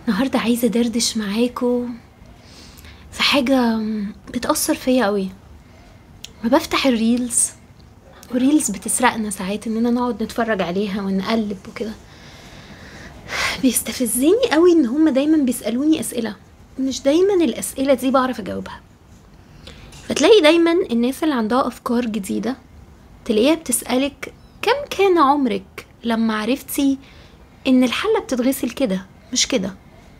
النهارده عايزه دردش معاكو في حاجه بتاثر فيا قوي ما بفتح الريلز والريلز بتسرقنا ساعات اننا نقعد نتفرج عليها ونقلب وكده بيستفزني قوي ان هما دايما بيسالوني اسئله مش دايما الاسئله دي بعرف اجاوبها فتلاقي دايما الناس اللي عندها افكار جديده تلاقيها بتسالك كم كان عمرك لما عرفتي ان الحله بتتغسل كده مش كده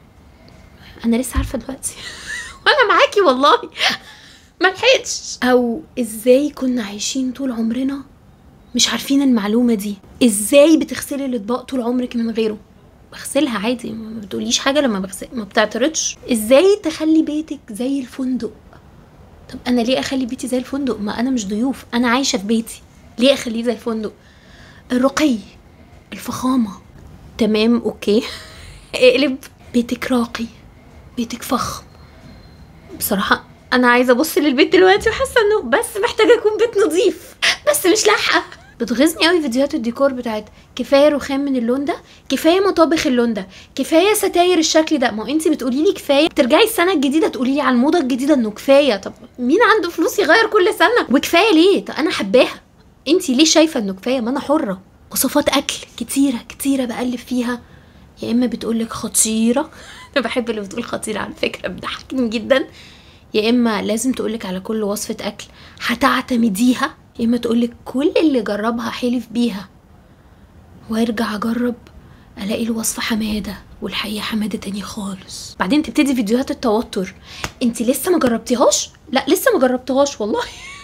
انا لسه عارفه دلوقتي وانا معاكي والله ما لحقتش او ازاي كنا عايشين طول عمرنا مش عارفين المعلومه دي ازاي بتغسلي الاطباق طول عمرك من غيره بغسلها عادي ما بتقوليش حاجه لما بغسل ما بتعترضش ازاي تخلي بيتك زي الفندق طب انا ليه اخلي بيتي زي الفندق ما انا مش ضيوف انا عايشه في بيتي ليه اخليه زي الفندق الرقي الفخامه تمام اوكي اقلب بيتك راقي بيتك فخم بصراحه انا عايزه ابص للبيت دلوقتي وحاسه انه بس محتاجه اكون بيت نظيف بس مش لاحقه بتغيظني قوي فيديوهات الديكور بتاعت كفايه رخام من اللون ده كفايه مطابخ اللون ده كفايه ستاير الشكل ده ما انت بتقولي لي كفايه ترجعي السنه الجديده تقولي لي على الموضه الجديده انه كفايه طب مين عنده فلوس يغير كل سنه وكفايه ليه طب انا حباها انت ليه شايفه انه كفايه ما انا حره وصفات اكل كتيره كتيره بقلب فيها يا اما بتقولك خطيره انا بحب اللي بتقول خطيره على فكره بتضحكني جدا يا اما لازم تقولك على كل وصفه اكل هتعتمديها يا اما تقولك كل اللي جربها حلف بيها وارجع اجرب الاقي الوصفه حماده والحقيقه حماده تاني خالص بعدين تبتدي فيديوهات التوتر انت لسه ما جربتيهاش لا لسه ما جربتهاش والله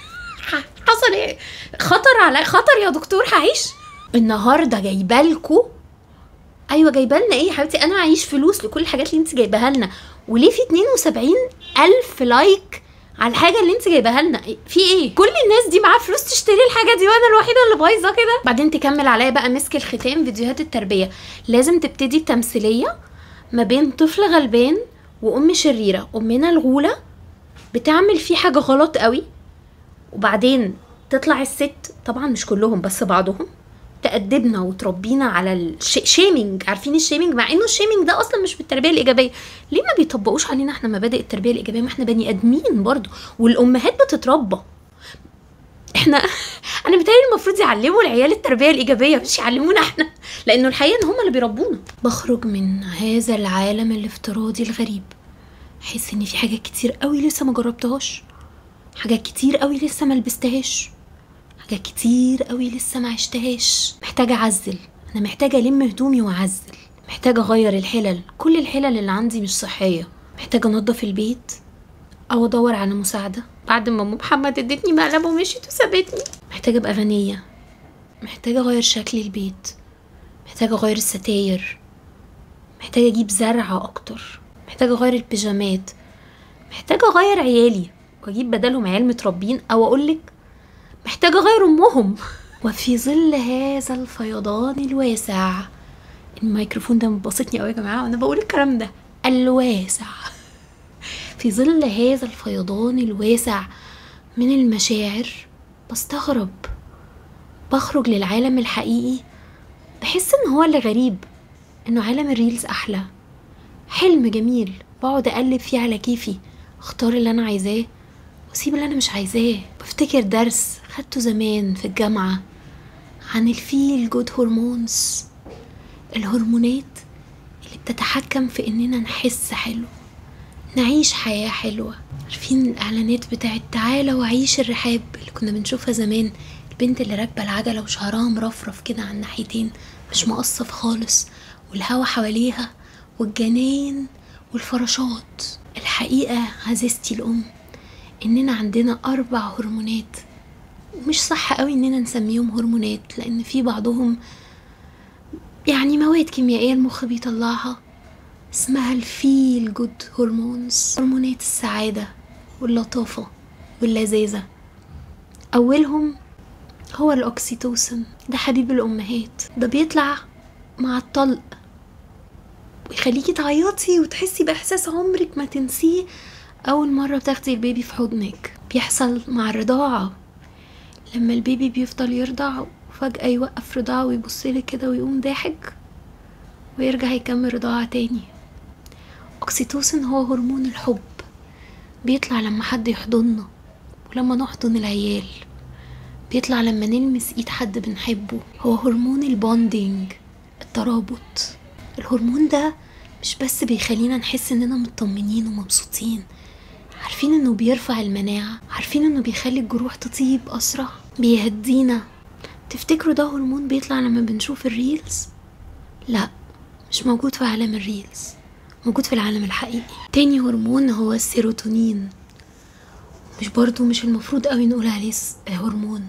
حصل ايه خطر على خطر يا دكتور هعيش النهارده جايبالكوا ايوه جايبه لنا ايه يا حبيبتي انا معيش فلوس لكل الحاجات اللي انت جايباها لنا وليه في 72 الف لايك على الحاجه اللي انت جايباها لنا في ايه كل الناس دي معاها فلوس تشتري الحاجه دي وانا الوحيده اللي بايظه كده بعدين تكمل عليا بقى مسك الختام فيديوهات التربيه لازم تبتدي بتمثيليه ما بين طفل غلبان وام شريره امنا الغوله بتعمل فيه حاجه غلط قوي وبعدين تطلع الست طبعا مش كلهم بس بعضهم تأدبنا وتربينا على الشيمينج عارفين الشيمينج مع انه الشيمينج ده اصلا مش بالتربيه الايجابيه ليه ما بيطبقوش علينا احنا مبادئ التربيه الايجابيه ما احنا بني ادمين برضو والامهات بتتربى احنا انا بتهيألي المفروض يعلموا العيال التربيه الايجابيه مش يعلمونا احنا لانه الحقيقه ان هم اللي بيربونا بخرج من هذا العالم الافتراضي الغريب احس ان في حاجات كتير قوي لسه ما جربتهاش حاجات كتير قوي لسه ما لبستهاش حاجات كتير قوي لسه ما عشتهاش محتاجة أعزل أنا محتاجة ألم هدومي وأعزل محتاجة أغير الحلل كل الحلل اللي عندي مش صحية محتاجة أنضف البيت أو أدور على مساعدة بعد ما أم محمد ادتني مقلب ومشيت وسابتني محتاجة أبقى غنية محتاجة أغير شكل البيت محتاجة أغير الستاير محتاجة أجيب زرع أكتر محتاجة أغير البيجامات محتاجة أغير عيالي وأجيب بدلهم عيال متربين أو أقولك محتاجة أغير أمهم وفي ظل هذا الفيضان الواسع الميكروفون ده مبسطني قوي يا جماعة وأنا بقول الكلام ده الواسع في ظل هذا الفيضان الواسع من المشاعر بستغرب بخرج للعالم الحقيقي بحس ان هو اللي غريب انه عالم الريلز احلى حلم جميل بقعد اقلب فيه على كيفي اختار اللي انا عايزاه واسيب اللي انا مش عايزاه بفتكر درس خدته زمان في الجامعة عن الفيل جود هرمونز الهرمونات اللي بتتحكم في اننا نحس حلو نعيش حياة حلوة عارفين الاعلانات بتاعت تعالى وعيش الرحاب اللي كنا بنشوفها زمان البنت اللي راكبة العجلة وشعرها مرفرف كده على الناحيتين مش مقصف خالص والهوا حواليها والجناين والفراشات الحقيقة عزيزتي الأم إننا عندنا أربع هرمونات ومش صح قوي إننا نسميهم هرمونات لأن في بعضهم يعني مواد كيميائية المخ بيطلعها اسمها الفيل جود هرمونز هرمونات السعادة واللطافة واللذاذة أولهم هو الأكسيتوسن ده حبيب الأمهات ده بيطلع مع الطلق ويخليكي تعيطي وتحسي بإحساس عمرك ما تنسيه أول مرة بتاخدي البيبي في حضنك بيحصل مع الرضاعة لما البيبي بيفضل يرضع وفجأة يوقف رضاعة ويبصلك كده ويقوم ضاحك ويرجع يكمل رضاعة تاني الأكسيتوسين هو هرمون الحب بيطلع لما حد يحضننا ولما نحضن العيال بيطلع لما نلمس ايد حد بنحبه هو هرمون البوندينج الترابط الهرمون ده مش بس بيخلينا نحس اننا مطمنين ومبسوطين عارفين انه بيرفع المناعة عارفين انه بيخلي الجروح تطيب اسرع بيهدينا تفتكروا ده هرمون بيطلع لما بنشوف الريلز لا مش موجود في عالم الريلز موجود في العالم الحقيقي تاني هرمون هو السيروتونين مش برضو مش المفروض قوي نقول عليه س- هرمون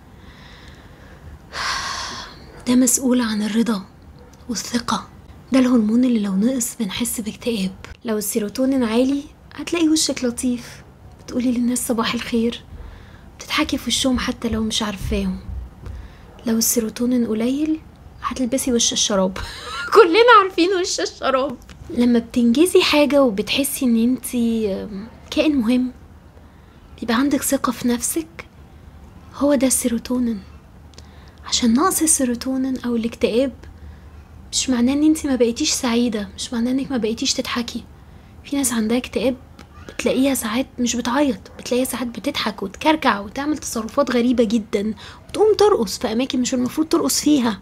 ده مسؤول عن الرضا والثقة ده الهرمون اللي لو نقص بنحس باكتئاب لو السيروتونين عالي هتلاقي وشك لطيف بتقولي للناس صباح الخير بتضحكي في وشهم حتى لو مش عارفاهم لو السيروتونين قليل هتلبسي وش الشراب كلنا عارفين وش الشراب لما بتنجزي حاجة وبتحسي ان انتي آم، كائن مهم بيبقى عندك ثقة في نفسك هو ده السيروتونين عشان نقص السيروتونين او الاكتئاب مش معناه ان انت ما بقيتيش سعيدة مش معناه انك ما بقيتيش تضحكي في ناس عندها اكتئاب بتلاقيها ساعات مش بتعيط بتلاقيها ساعات بتضحك وتكركع وتعمل تصرفات غريبة جدا وتقوم ترقص في أماكن مش المفروض ترقص فيها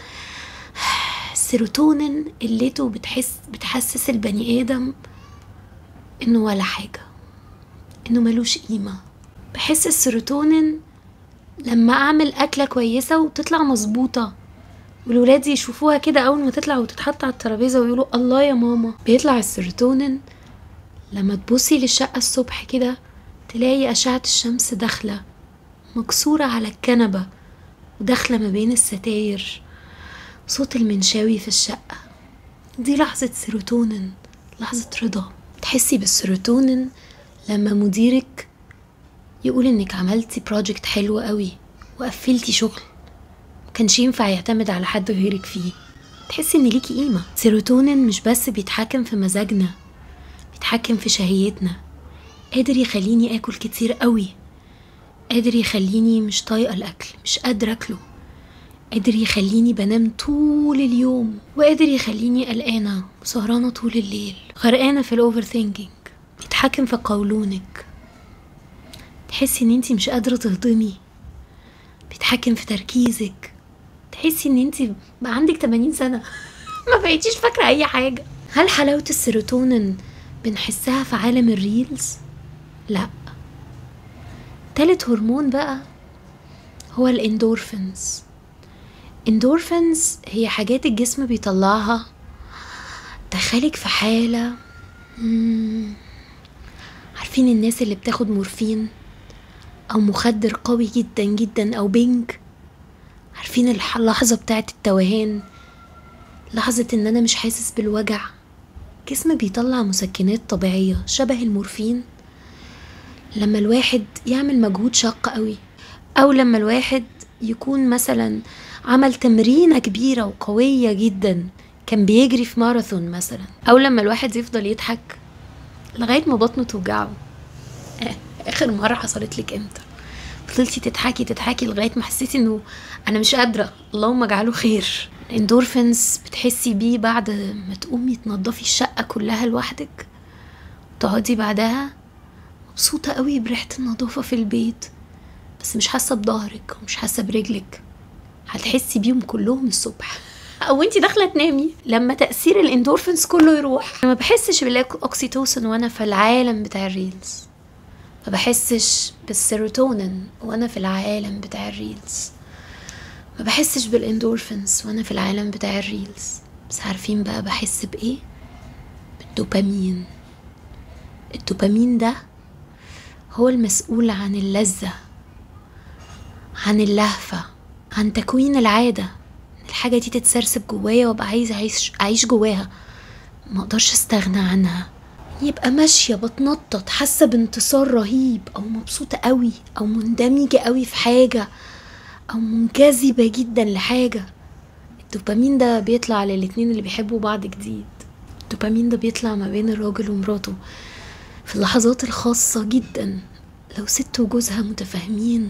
السيروتونين قلته بتحس بتحسس البني آدم إنه ولا حاجة إنه ملوش قيمة بحس السيروتونين لما أعمل أكلة كويسة وتطلع مظبوطة والولاد يشوفوها كده أول ما تطلع وتتحط على الترابيزة ويقولوا الله يا ماما بيطلع السيروتونين لما تبصي للشقة الصبح كده تلاقي أشعة الشمس داخلة مكسورة على الكنبة وداخلة ما بين الستاير صوت المنشاوي في الشقة دي لحظة سيروتونين لحظة رضا تحسي بالسيروتونين لما مديرك يقول انك عملتي بروجكت حلو قوي وقفلتي شغل مكانش ينفع يعتمد على حد غيرك فيه تحسي ان ليكي قيمة سيروتونين مش بس بيتحكم في مزاجنا بيتحكم في شهيتنا قادر يخليني اكل كتير قوي قادر يخليني مش طايقة الاكل مش قادرة اكله قادر يخليني بنام طول اليوم وقادر يخليني قلقانة وسهرانة طول الليل غرقانة في الاوفر ثينكينج بيتحكم في قولونك تحسي ان انتي مش قادرة تهضمي بيتحكم في تركيزك تحسي ان انتي بقى عندك 80 سنة ما بقيتيش فاكرة اي حاجة هل حلاوة السيروتونين بنحسها في عالم الريلز؟ لا تالت هرمون بقى هو الاندورفينز اندورفينز هي حاجات الجسم بيطلعها تخليك في حالة مم، عارفين الناس اللي بتاخد مورفين او مخدر قوي جدا جدا او بنج عارفين الح- اللحظة بتاعت التوهان لحظة ان انا مش حاسس بالوجع جسم بيطلع مسكنات طبيعية شبه المورفين لما الواحد يعمل مجهود شاق قوي او لما الواحد يكون مثلا عمل تمرينة كبيرة وقوية جدا كان بيجري في ماراثون مثلا او لما الواحد يفضل يضحك لغاية ما بطنه توجعه آه، اخر مرة حصلت لك امتى فضلتي تضحكي تضحكي لغاية ما حسيتي انه انا مش قادرة اللهم اجعله خير الاندورفينز بتحسي بيه بعد ما تقومي تنضفي الشقة كلها لوحدك تقعدي بعدها مبسوطة قوي بريحة النظافة في البيت بس مش حاسة بظهرك ومش حاسة برجلك هتحسي بيهم كلهم الصبح او انتي داخله تنامي لما تاثير الاندورفينز كله يروح ما بحسش بالاكسيتوسين وانا في العالم بتاع الريلز ما بحسش بالسيروتونين وانا في العالم بتاع الريلز ما بحسش بالاندورفينز وانا في العالم بتاع الريلز بس عارفين بقى بحس بايه بالدوبامين الدوبامين ده هو المسؤول عن اللذة عن اللهفة عن تكوين العادة إن الحاجة دي تتسرسب جوايا وابقى عايزة أعيش, أعيش جواها ما اقدرش استغنى عنها يبقى ماشية بتنطط حاسة بانتصار رهيب أو مبسوطة قوي أو مندمجة قوي في حاجة أو منجذبة جدا لحاجة الدوبامين ده بيطلع للاتنين اللي بيحبوا بعض جديد الدوبامين ده بيطلع ما بين الراجل ومراته في اللحظات الخاصة جدا لو ست وجوزها متفاهمين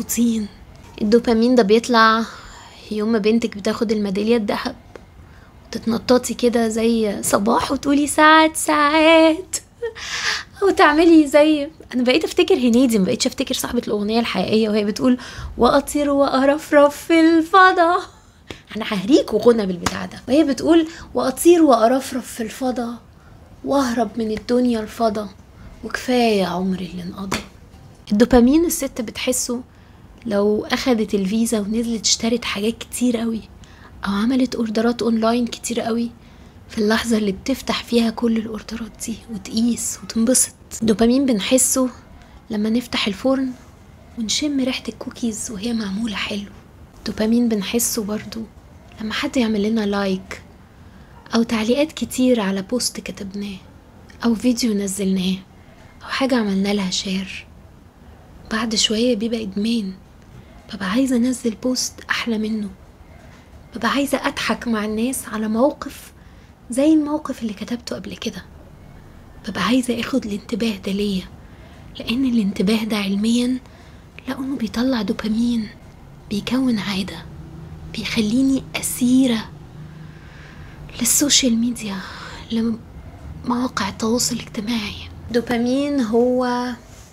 ومبسوطين الدوبامين ده بيطلع يوم ما بنتك بتاخد الميدالية الذهب تتنططي كده زي صباح وتقولي ساعات ساعات او تعملي زي انا بقيت افتكر هنيدي ما بقيتش افتكر صاحبه الاغنيه الحقيقيه وهي بتقول واطير وارفرف في الفضا انا ههريك وغنى بالبتاع ده وهي بتقول واطير وارفرف في الفضا واهرب من الدنيا الفضا وكفايه عمري اللي انقضى الدوبامين الست بتحسه لو اخدت الفيزا ونزلت اشترت حاجات كتير قوي او عملت اوردرات اونلاين كتير قوي في اللحظة اللي بتفتح فيها كل الاوردرات دي وتقيس وتنبسط الدوبامين بنحسه لما نفتح الفرن ونشم ريحة الكوكيز وهي معمولة حلو الدوبامين بنحسه برضو لما حد يعمل لنا لايك او تعليقات كتير على بوست كتبناه او فيديو نزلناه او حاجة عملنا لها شير بعد شوية بيبقى ادمان ببقى عايزة انزل بوست احلى منه ببقى عايزة اضحك مع الناس على موقف زي الموقف اللي كتبته قبل كده ببقى عايزة اخد الانتباه ده ليا لان الانتباه ده علميا لقوا انه بيطلع دوبامين بيكون عادة بيخليني أسيرة للسوشيال ميديا لمواقع التواصل الاجتماعي دوبامين هو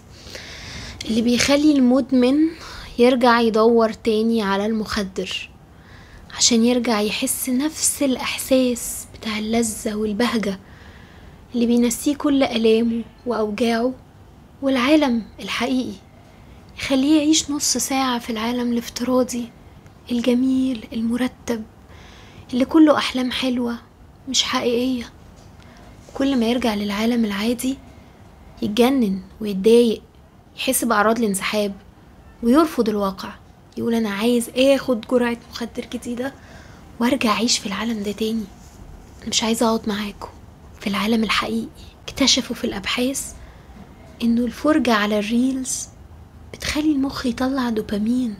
اللي بيخلي المدمن يرجع يدور تاني على المخدر عشان يرجع يحس نفس الإحساس بتاع اللذة والبهجة اللي بينسيه كل آلامه وأوجاعه والعالم الحقيقي يخليه يعيش نص ساعة في العالم الافتراضي الجميل المرتب اللي كله أحلام حلوة مش حقيقية كل ما يرجع للعالم العادي يتجنن ويتضايق يحس بأعراض الانسحاب ويرفض الواقع يقول أنا عايز آخد جرعة مخدر جديدة وارجع أعيش في العالم ده تاني أنا مش عايزة أقعد معاكم في العالم الحقيقي اكتشفوا في الأبحاث إنه الفرجة على الريلز بتخلي المخ يطلع دوبامين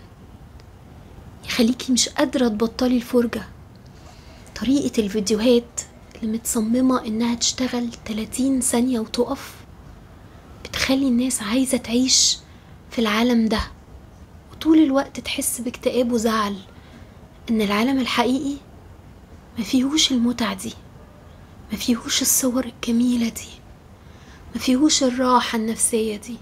يخليكي مش قادرة تبطلي الفرجة طريقة الفيديوهات اللي متصممة إنها تشتغل 30 ثانية وتقف بتخلي الناس عايزة تعيش في العالم ده وطول الوقت تحس باكتئاب وزعل إن العالم الحقيقي ما فيهوش المتعة دي ما فيهوش الصور الجميلة دي ما فيهوش الراحة النفسية دي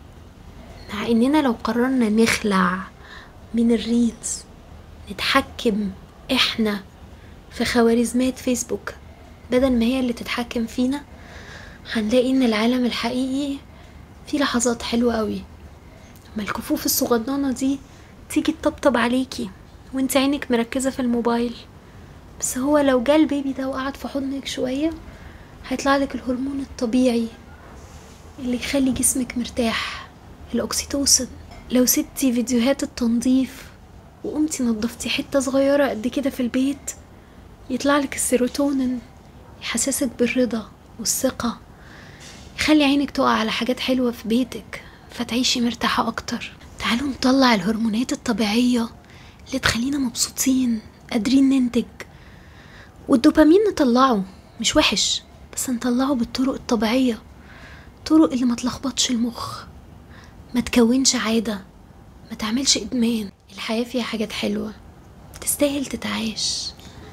مع إننا لو قررنا نخلع من الريلز نتحكم إحنا في خوارزميات فيسبوك بدل ما هي اللي تتحكم فينا هنلاقي إن العالم الحقيقي فيه لحظات حلوة قوي لما الكفوف الصغننة دي تيجي تطبطب عليكي وانت عينك مركزة في الموبايل بس هو لو جه البيبي ده وقعد في حضنك شوية هيطلع لك الهرمون الطبيعي اللي يخلي جسمك مرتاح الأكسيتوسن لو سبتي فيديوهات التنظيف وقمتي نضفتي حتة صغيرة قد كده في البيت يطلع لك السيروتونين يحسسك بالرضا والثقة يخلي عينك تقع على حاجات حلوة في بيتك فتعيشي مرتاحة أكتر تعالوا نطلع الهرمونات الطبيعية اللي تخلينا مبسوطين قادرين ننتج والدوبامين نطلعه مش وحش بس نطلعه بالطرق الطبيعية طرق اللي ما تلخبطش المخ ما تكونش عادة ما تعملش إدمان الحياة فيها حاجات حلوة تستاهل تتعاش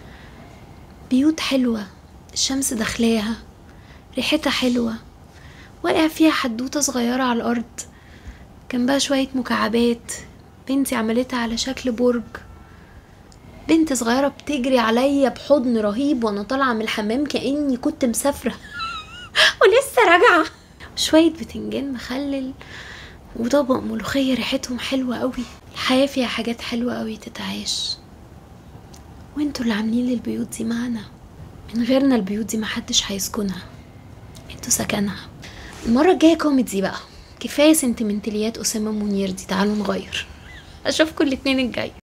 بيوت حلوة الشمس داخلاها ريحتها حلوة واقع فيها حدوتة صغيرة على الأرض جنبها شوية مكعبات بنتي عملتها على شكل برج بنت صغيرة بتجري عليا بحضن رهيب وانا طالعة من الحمام كأني كنت مسافرة ولسه راجعة شوية بتنجان مخلل وطبق ملوخية ريحتهم حلوة قوي الحياة فيها حاجات حلوة قوي تتعاش وانتوا اللي عاملين البيوت دي معنا من غيرنا البيوت دي محدش هيسكنها انتوا سكنها المرة الجاية كوميدي بقى كفاية سنتمنتاليات أسامة منير دي تعالوا نغير أشوفكم الاتنين الجاي